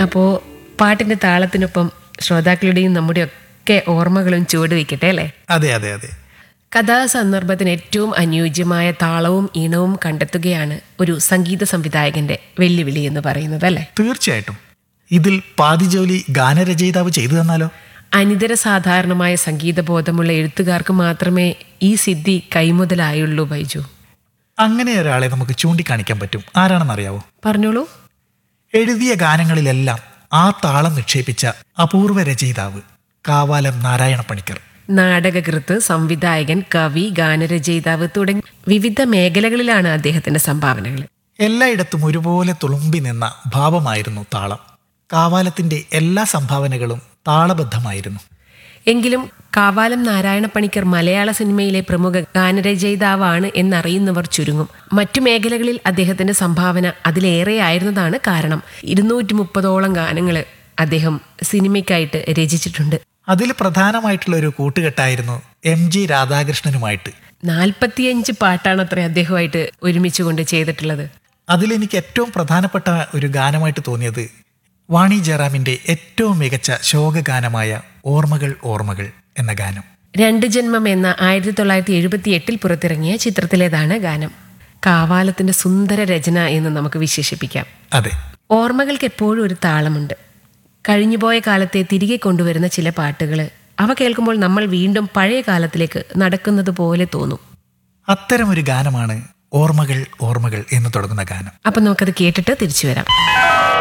അപ്പോൾ പാട്ടിന്റെ താളത്തിനൊപ്പം ശ്രോതാക്കളുടെയും നമ്മുടെ ഒക്കെ ഓർമ്മകളും ചുവട് വയ്ക്കട്ടെ അല്ലേ അതെ അതെ അതെ കഥാസന്ദർഭത്തിന് ഏറ്റവും അനുയോജ്യമായ താളവും ഈണവും കണ്ടെത്തുകയാണ് ഒരു സംഗീത സംവിധായകന്റെ വെല്ലുവിളി എന്ന് പറയുന്നത് അല്ലേ തീർച്ചയായിട്ടും ഇതിൽ പാതി ജോലി ഗാനരചയിതാവ് ചെയ്തു തന്നാലോ അനിതര സാധാരണമായ സംഗീതബോധമുള്ള എഴുത്തുകാർക്ക് മാത്രമേ ഈ സിദ്ധി കൈമുതലായുള്ളൂ ബൈജു അങ്ങനെ ഒരാളെ നമുക്ക് ചൂണ്ടിക്കാണിക്കാൻ പറ്റും ആരാണെന്നറിയാവോ പറഞ്ഞോളൂ എഴുതിയ ഗാനങ്ങളിലെല്ലാം ആ താളം നിക്ഷേപിച്ച അപൂർവ രചയിതാവ് കാവാലം നാരായണ പണിക്കർ നാടകകൃത്ത് സംവിധായകൻ കവി ഗാനരചയിതാവ് തുടങ്ങി വിവിധ മേഖലകളിലാണ് അദ്ദേഹത്തിന്റെ സംഭാവനകൾ എല്ലായിടത്തും ഒരുപോലെ തുളുമ്പി നിന്ന ഭാവമായിരുന്നു താളം കാവാലത്തിന്റെ എല്ലാ സംഭാവനകളും താളബദ്ധമായിരുന്നു എങ്കിലും കാവാലം നാരായണ പണിക്കർ മലയാള സിനിമയിലെ പ്രമുഖ ഗാനരചയിതാവാണ് എന്നറിയുന്നവർ ചുരുങ്ങും മറ്റു മേഖലകളിൽ അദ്ദേഹത്തിന്റെ സംഭാവന അതിലേറെ ആയിരുന്നതാണ് കാരണം ഇരുന്നൂറ്റി മുപ്പതോളം ഗാനങ്ങൾ അദ്ദേഹം സിനിമയ്ക്കായിട്ട് രചിച്ചിട്ടുണ്ട് അതിൽ പ്രധാനമായിട്ടുള്ള ഒരു കൂട്ടുകെട്ടായിരുന്നു എം ജി രാധാകൃഷ്ണനുമായിട്ട് നാൽപ്പത്തിയഞ്ച് പാട്ടാണ് അത്ര അദ്ദേഹമായിട്ട് ഒരുമിച്ച് കൊണ്ട് ചെയ്തിട്ടുള്ളത് അതിലെനിക്ക് ഏറ്റവും പ്രധാനപ്പെട്ട ഒരു ഗാനമായിട്ട് തോന്നിയത് വാണി ജയറാമിന്റെ ഏറ്റവും മികച്ച ശോകഗാനമായ ഓർമ്മകൾ ഓർമ്മകൾ എന്ന ഗാനം രണ്ട് ജന്മം എന്ന ആയിരത്തി തൊള്ളായിരത്തി എഴുപത്തി എട്ടിൽ പുറത്തിറങ്ങിയ ചിത്രത്തിലേതാണ് ഗാനം കാവാലത്തിന്റെ സുന്ദര രചന എന്ന് നമുക്ക് വിശേഷിപ്പിക്കാം അതെ ഓർമ്മകൾക്ക് എപ്പോഴും ഒരു താളമുണ്ട് കഴിഞ്ഞുപോയ കാലത്തെ തിരികെ കൊണ്ടുവരുന്ന ചില പാട്ടുകൾ അവ കേൾക്കുമ്പോൾ നമ്മൾ വീണ്ടും പഴയ കാലത്തിലേക്ക് നടക്കുന്നത് പോലെ തോന്നും അത്തരമൊരു ഗാനമാണ് ഓർമ്മകൾ ഓർമ്മകൾ എന്ന് തുടങ്ങുന്ന ഗാനം അപ്പം നമുക്കത് കേട്ടിട്ട് തിരിച്ചു വരാം